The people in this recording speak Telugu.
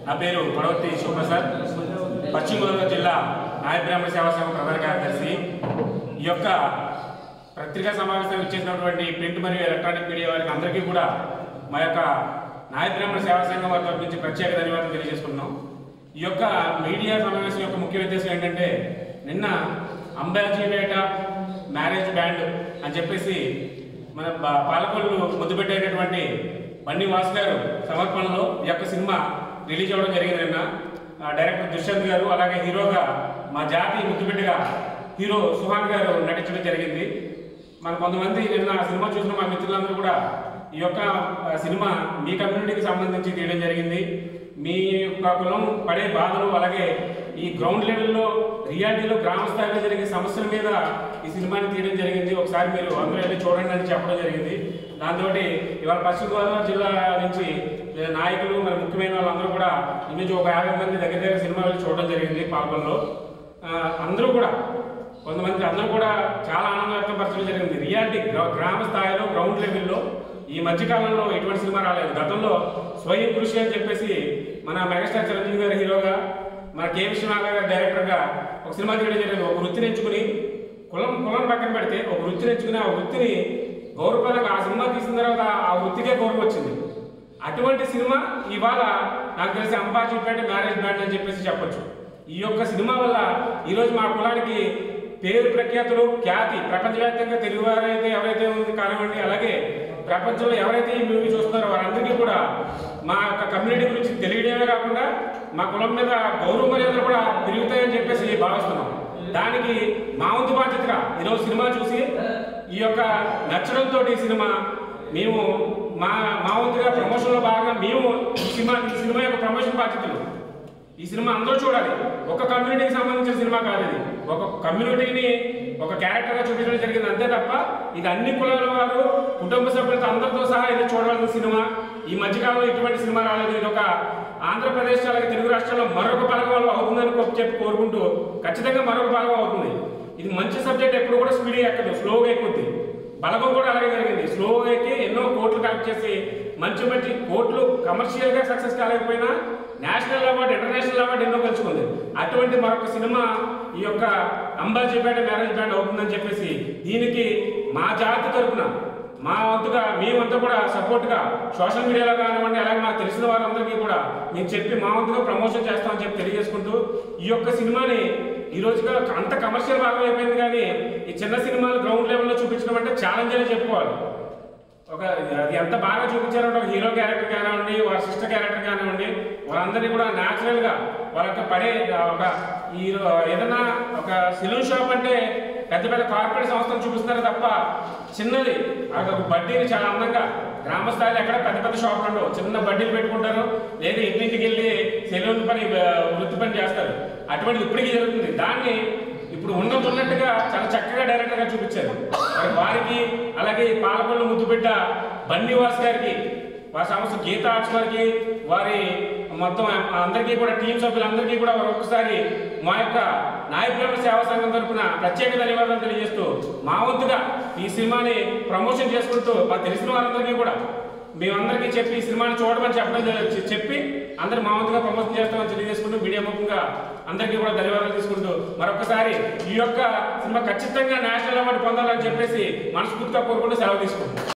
నా పేరు పడవతి శివప్రసాద్ పశ్చిమ గోదావరి జిల్లా నాయబ్రాహ్మణ సేవా సంఘం ప్రధాన కార్యదర్శి ఈ యొక్క పత్రికా సమావేశానికి వచ్చేసినటువంటి ప్రింట్ మరియు ఎలక్ట్రానిక్ మీడియా వారికి అందరికీ కూడా మా యొక్క నాయబ్రాహ్మణ సేవా సంఘం వారి తరపు నుంచి ప్రత్యేక ధన్యవాదాలు తెలియజేసుకుంటున్నాం ఈ యొక్క మీడియా సమావేశం యొక్క ముఖ్య ఉద్దేశం ఏంటంటే నిన్న అంబాజీపేట మ్యారేజ్ బ్యాండ్ అని చెప్పేసి మన పా- పాలకొల్లు ముద్దు పెట్టేటటువంటి బండి వాసు గారు సమర్పణలో ఈ యొక్క సినిమా రిలీజ్ అవ్వడం జరిగింది నిన్న ఆ, డైరెక్టర్ దుష్యంత్ గారు అలాగే హీరోగా మా జాతి ముద్దుబిడ్డగా హీరో సుహాన్ గారు నటించడం జరిగింది మన కొంతమంది నిన్న ఆ సినిమా చూసిన మా మిత్రులందరూ కూడా ఈ యొక్క ఆ, సినిమా మీ కమ్యూనిటీకి సంబంధించి తీయడం జరిగింది మీ యొక్క కులం పడే బాధలు అలాగే ఈ గ్రౌండ్ లెవెల్లో రియాలిటీలో గ్రామ స్థాయిలో జరిగే సమస్యల మీద ఈ సినిమాని తీయడం జరిగింది ఒకసారి మీరు అందరూ వెళ్ళి చూడండి అని చెప్పడం జరిగింది దాంతో ఇవాళ పశ్చిమ గోదావరి జిల్లా నుంచి ఏ, నాయకులు మరి ముఖ్యమైన వాళ్ళందరూ కూడా ఇంచుమించు ఒక యాభై మంది దగ్గర దగ్గర సినిమా వెళ్ళి చూడడం జరిగింది పాల్గొనలో ఆ, అందరూ కూడా కొంతమంది అందరూ కూడా చాలా ఆనందం వ్యక్తపరచడం జరిగింది రియాలిటీ గ్రా- గ్రామ స్థాయిలో గ్రౌండ్ లెవెల్లో ఈ మధ్యకాలంలో ఎటువంటి సినిమా రాలేదు గతంలో స్వయం కృషి అని చెప్పేసి మన మెగాస్టార్ చిరంజీవి గారి హీరోగా మన కే విశ్వనాథ్ గారి డైరెక్టర్గా ఒక సినిమా తీయడం జరిగింది ఒక వృత్తిని ఎంచుకుని కులం కులం పక్కన పెడితే ఒక వృత్తిని ఎంచుకుని ఆ వృత్తిని గౌరవపరంగా ఆ సినిమా తీసిన తర్వాత ఆ వృత్తికే గౌరవం వచ్చింది అటువంటి సినిమా ఇవాళ నాకు తెలిసి అంబాజీపేట మ్యారేజ్ బ్యాండ్ అని చెప్పేసి చెప్పొచ్చు ఈ యొక్క సినిమా వల్ల ఈరోజు మా కులానికి పేరు ప్రఖ్యాతులు ఖ్యాతి ప్రపంచవ్యాప్తంగా తెలుగు వారైతే ఎవరైతే ఉంది కానివ్వండి అలాగే ప్రపంచంలో ఎవరైతే ఈ మూవీ చూస్తున్నారో వారందరికీ కూడా మా యొక్క కమ్యూనిటీ గురించి తెలియడమే కాకుండా మా కులం మీద గౌరవ మర్యాదలు కూడా పెరుగుతాయని చెప్పేసి భావిస్తున్నాం దానికి మా వంతు బాధ్యతగా ఈరోజు సినిమా చూసి ఈ యొక్క నచ్చడంతో ఈ సినిమా మేము మా మా వంతుగా ప్రమోషన్లో భాగంగా మేము ఈ సినిమా ఈ సినిమా యొక్క ప్రమోషన్ బాధ్యతలు ఈ సినిమా అందరూ చూడాలి ఒక కమ్యూనిటీకి సంబంధించిన సినిమా కాదు ఇది ఒక కమ్యూనిటీని ఒక క్యారెక్టర్గా చూపించడం జరిగింది అంతే తప్ప ఇది అన్ని కులాల వారు కుటుంబ సభ్యులతో అందరితో సహా ఇది చూడవలసిన సినిమా ఈ మధ్యకాలంలో ఇటువంటి సినిమా రాలేదు ఇది ఒక ఆంధ్రప్రదేశ్ అలాగే తెలుగు రాష్ట్రాల్లో మరొక పలకం అవుతుందని కో- చెప్పి కోరుకుంటూ ఖచ్చితంగా మరొక పలకం అవుతుంది ఇది మంచి సబ్జెక్ట్ ఎప్పుడు కూడా స్పీడ్గా ఎక్కదు స్లోగా ఎక్కుద్ది బలగం కూడా అలాగే జరిగింది స్లోగా ఎక్కి ఎన్నో కోట్లు కలెక్ట్ చేసి మంచి మంచి కోట్లు కమర్షియల్గా సక్సెస్ కాలేకపోయినా నేషనల్ అవార్డు ఇంటర్నేషనల్ అవార్డు ఎన్నో గెలుచుకుంది అటువంటి మరొక సినిమా ఈ యొక్క అంబాజీపేట మ్యారేజ్ బ్యాండ్ అవుతుందని చెప్పేసి దీనికి మా జాతి తరపున మా వంతుగా మేమంతా కూడా సపోర్ట్గా సోషల్ మీడియాలో కానివ్వండి అలాగే మాకు తెలిసిన వారందరికీ కూడా మేము చెప్పి మా వంతుగా ప్రమోషన్ చేస్తామని చెప్పి తెలియజేసుకుంటూ ఈ యొక్క సినిమాని ఈ రోజుగా అంత కమర్షియల్ భాగం అయిపోయింది కానీ ఈ చిన్న సినిమాలు గ్రౌండ్ లెవెల్లో చూపించడం అంటే ఛాలెంజ్ అనే చెప్పుకోవాలి ఒక అది ఎంత బాగా చూపించారంటే ఒక హీరో క్యారెక్టర్ కానివ్వండి వాళ్ళ సిస్టర్ క్యారెక్టర్ కానివ్వండి వాళ్ళందరినీ కూడా న్యాచురల్ గా వాళ్ళ యొక్క పడే ఒక ఈ ఏదైనా ఒక సెలూన్ షాప్ అంటే పెద్ద పెద్ద కార్పొరేట్ సంస్థలు చూపిస్తున్నారు తప్ప చిన్నది అది ఒక బడ్డీని చాలా అందంగా గ్రామ స్థాయిలో ఎక్కడ పెద్ద పెద్ద షాపులు ఉండవు చిన్న బడ్డీలు పెట్టుకుంటారు లేదా ఇంటింటికి వెళ్ళి సెలూన్ పని ఆ, వృత్తి పని చేస్తారు అటువంటిది ఇప్పటికీ జరుగుతుంది దాన్ని ఇప్పుడు ఉన్నది ఉన్నట్టుగా చాలా చక్కగా డైరెక్టర్ గా చూపించారు మరి వారికి అలాగే ఈ పాలకొల్లు ముద్దుబిడ్డ బన్నీవాస్ గారికి వారి సంస్థ గీత ఆర్ట్స్ వారికి వారి మొత్తం అందరికీ కూడా టీం సభ్యులందరికీ కూడా ఒక్కసారి మా యొక్క నాయకుల సేవా సంఘం తరపున ప్రత్యేక ధన్యవాదాలు తెలియజేస్తూ మా వంతుగా ఈ సినిమాని ప్రమోషన్ చేసుకుంటూ మాకు తెలిసిన వారందరికీ కూడా మేమందరికీ చెప్పి ఈ సినిమాని చూడమని చెప్పడం జరి- చెప్పి అందరు మా వంతుగా ప్రమోషన్ చేస్తామని తెలియజేసుకుంటూ మీడియా ముఖంగా అందరికీ కూడా ధన్యవాదాలు తీసుకుంటూ మరొకసారి ఈ యొక్క సినిమా ఖచ్చితంగా నేషనల్ అవార్డు పొందాలని చెప్పేసి మనస్ఫూర్తిగా కోరుకుంటూ సెలవు తీసుకుంటాం